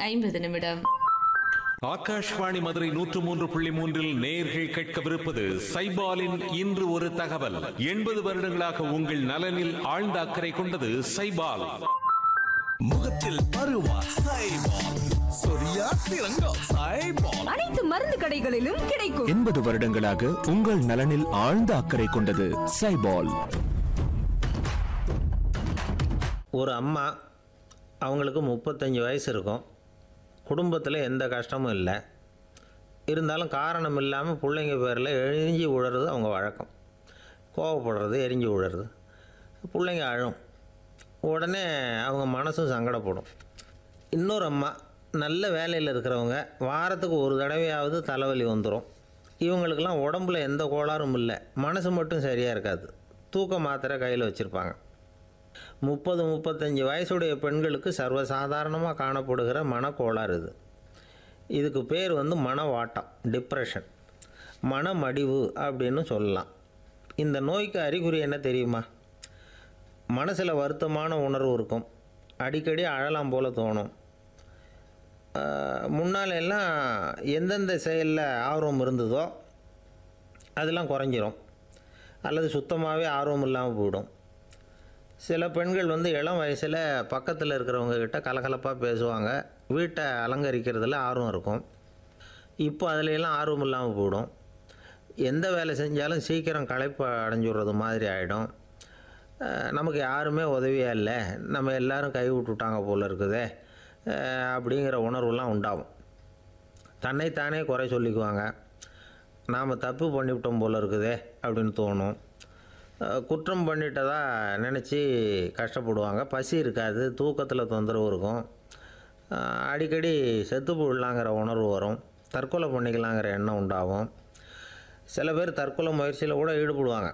ஐம்பது நிமிடம் ஆகாஷ்வாணி மதுரை நூற்று மூன்று புள்ளி மூன்றில் நேர்கள் கேட்கவிருப்பது சைபாலின் இன்று ஒரு தகவல் எண்பது வருடங்களாக உங்கள் நலனில் ஆழ்ந்த அக்கறை கொண்டது சைபால் முகத்தில் பருவா சைபால் சொரியா சிறங்கோ சைபால் அனைத்து மருந்து கடைகளிலும் கிடைக்கும் எண்பது வருடங்களாக உங்கள் நலனில் ஆழ்ந்த அக்கறை கொண்டது சைபால் ஒரு அம்மா அவங்களுக்கு முப்பத்தஞ்சு வயசு இருக்கும் குடும்பத்தில் எந்த கஷ்டமும் இல்லை இருந்தாலும் காரணம் இல்லாமல் பிள்ளைங்க பேரில் எரிஞ்சு விழுறது அவங்க வழக்கம் கோவப்படுறது எரிஞ்சு விழுறது பிள்ளைங்க அழும் உடனே அவங்க மனசும் சங்கடப்படும் இன்னொரு அம்மா நல்ல வேலையில் இருக்கிறவங்க வாரத்துக்கு ஒரு தடவையாவது தலைவலி வந்துடும் இவங்களுக்கெல்லாம் உடம்புல எந்த கோளாறும் இல்லை மனசு மட்டும் சரியாக இருக்காது தூக்க மாத்திரை கையில் வச்சுருப்பாங்க முப்பது முப்பத்தஞ்சு வயசுடைய பெண்களுக்கு சர்வசாதாரணமாக காணப்படுகிற மனக்கோளாறு இது இதுக்கு பேர் வந்து மனவாட்டம் டிப்ரெஷன் மனமடிவு அப்படின்னு சொல்லலாம் இந்த நோய்க்கு அறிகுறி என்ன தெரியுமா மனசில் வருத்தமான உணர்வு இருக்கும் அடிக்கடி அழலாம் போல தோணும் ஆஹ், முன்னால எல்லாம் எந்தெந்த செயலில் ஆர்வம் இருந்ததோ அதெல்லாம் குறைஞ்சிரும் அல்லது சுத்தமாகவே ஆர்வம் இல்லாமல் போயிடும் சில பெண்கள் வந்து இளம் வயசில் பக்கத்தில் இருக்கிறவங்க கிட்ட கலகலப்பாக பேசுவாங்க வீட்டை அலங்கரிக்கிறதுல ஆர்வம் இருக்கும் இப்போ அதுல எல்லாம் ஆர்வம் இல்லாமல் போயிடும் எந்த வேலை செஞ்சாலும் சீக்கிரம் களைப்பு அடைஞ்சுடுறது மாதிரி ஆகிடும் நமக்கு யாருமே உதவியாக இல்லை நம்ம எல்லாரும் கை விட்டுட்டாங்க போல் இருக்குதே அஹ், அப்படிங்கிற உணர்வுலாம் உண்டாகும் தன்னைத்தானே குறை சொல்லிக்குவாங்க நாம் தப்பு பண்ணிவிட்டோம் போல் இருக்குதே அப்படின்னு தோணும் அஹ், குற்றம் பண்ணிட்டதா நினச்சி கஷ்டப்படுவாங்க பசி இருக்காது தூக்கத்தில் தொந்தரவு இருக்கும் அஹ், அடிக்கடி செத்து போடலாங்கிற உணர்வு வரும் தற்கொலை பண்ணிக்கலாங்கிற எண்ணம் உண்டாகும் சில பேர் தற்கொலை முயற்சியில் கூட ஈடுபடுவாங்க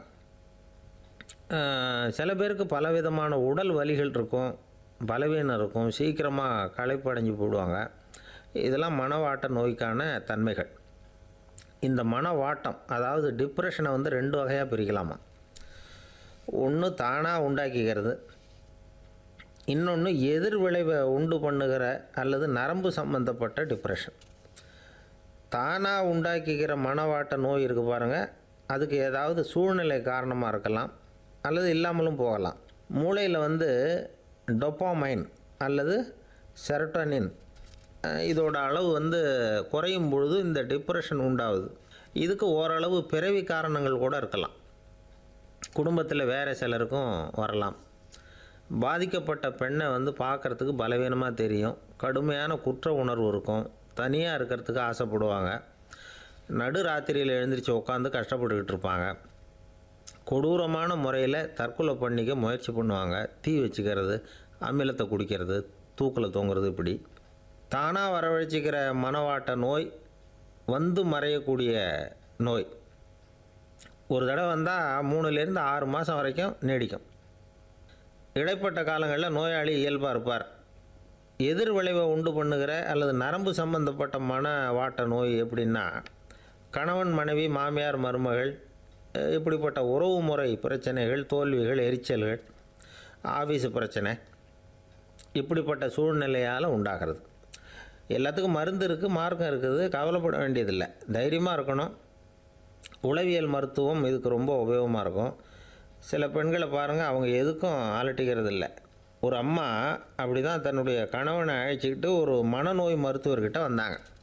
அஹ், சில பேருக்கு பலவிதமான உடல் வலிகள் இருக்கும் பலவீனம் இருக்கும் சீக்கிரமாக களைப்படைஞ்சு போடுவாங்க இதெல்லாம் மனவாட்ட நோய்க்கான தன்மைகள் இந்த மனவாட்டம் அதாவது டிப்ரெஷனை வந்து ரெண்டு வகையாக பிரிக்கலாமா ஒன்று தானாக உண்டாக்கிக்கிறது இன்னொன்று எதிர் விளைவை உண்டு பண்ணுகிற அல்லது நரம்பு சம்பந்தப்பட்ட டிப்ரெஷன் தானாக உண்டாக்கிக்கிற மனவாட்ட நோய் இருக்குது பாருங்கள் அதுக்கு ஏதாவது சூழ்நிலை காரணமாக இருக்கலாம் அல்லது இல்லாமலும் போகலாம் மூளையில் வந்து டொப்பாமைன் அல்லது செரட்டனின் அஹ் இதோட அளவு வந்து குறையும் பொழுது இந்த டிப்ரெஷன் உண்டாகுது இதுக்கு ஓரளவு பிறவி காரணங்கள் கூட இருக்கலாம் குடும்பத்தில் வேறு சிலருக்கும் வரலாம் பாதிக்கப்பட்ட பெண்ணை வந்து பார்க்குறதுக்கு பலவீனமாக தெரியும் கடுமையான குற்ற உணர்வு இருக்கும் தனியாக இருக்கிறதுக்கு ஆசைப்படுவாங்க நடு ராத்திரியில் எழுந்திரிச்சு உட்காந்து கஷ்டப்பட்டுக்கிட்டு இருப்பாங்க கொடூரமான முறையில் தற்கொலை பண்ணிக்க முயற்சி பண்ணுவாங்க தீ வச்சுக்கிறது அமிலத்தை குடிக்கிறது தூக்கில் தொங்குறது இப்படி தானாக வரவழைச்சிக்கிற மனவாட்ட நோய் வந்து மறையக்கூடிய நோய் ஒரு தடவை வந்தால் மூணுலேருந்து ஆறு மாதம் வரைக்கும் நீடிக்கும் இடைப்பட்ட காலங்களில் நோயாளி இயல்பாக இருப்பார் எதிர் விளைவை உண்டு பண்ணுகிற அல்லது நரம்பு சம்பந்தப்பட்ட மன வாட்ட நோய் எப்படின்னா கணவன் மனைவி மாமியார் மருமகள் அஹ் இப்படிப்பட்ட உறவு முறை பிரச்சனைகள் தோல்விகள் எரிச்சல்கள் ஆஃபீஸு பிரச்சனை இப்படிப்பட்ட சூழ்நிலையால் உண்டாகிறது எல்லாத்துக்கும் மருந்து இருக்குது மார்க்கம் இருக்குது கவலைப்பட வேண்டியதில்லை தைரியமாக இருக்கணும் உளவியல் மருத்துவம் இதுக்கு ரொம்ப உபயோகமாக இருக்கும் சில பெண்களை பாருங்கள் அவங்க எதுக்கும் அலட்டிக்கிறது இல்லை ஒரு அம்மா அப்படி தான் தன்னுடைய கணவனை அழைச்சிக்கிட்டு ஒரு மனநோய் மருத்துவர்கிட்ட வந்தாங்க